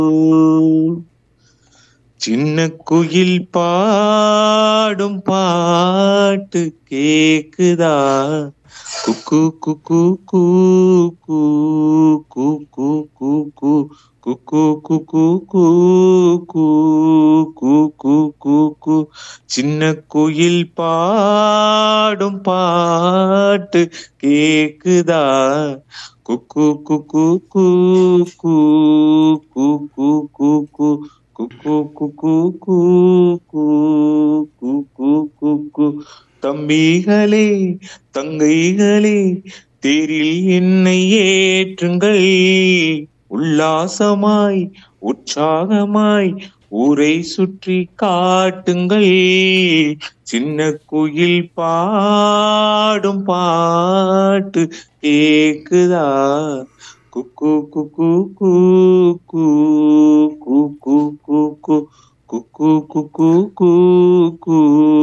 சின்ன குயில் பாடும் பாட்டு கேக்குதா குக்கு குக்கு கூ கூ கூ கூ கூ கூ குக்கு குக்கு கூ கூ கூ கூ கூ கூ சின்ன குயில் பாடும் பாட்டு கேக்குதா குக்கு குக்கு கூ கூ கூ கூ கூ கூ குக்கு குக்கு கூ கூ கூ கூ கூ கூ தம்பிகளே தங்கைகளே தேரில் என்னை ஏற்றுங்கள் உல்லாசமாய் உற்சாகமாய் ஊரை சுற்றி காட்டுங்கள் சின்ன குயில் பாடும் பாட்டு கேக்குதா குக்கு குக்கு கூ கூ கூ கூ கூ கூ குக்கு குக்கு கூ கூ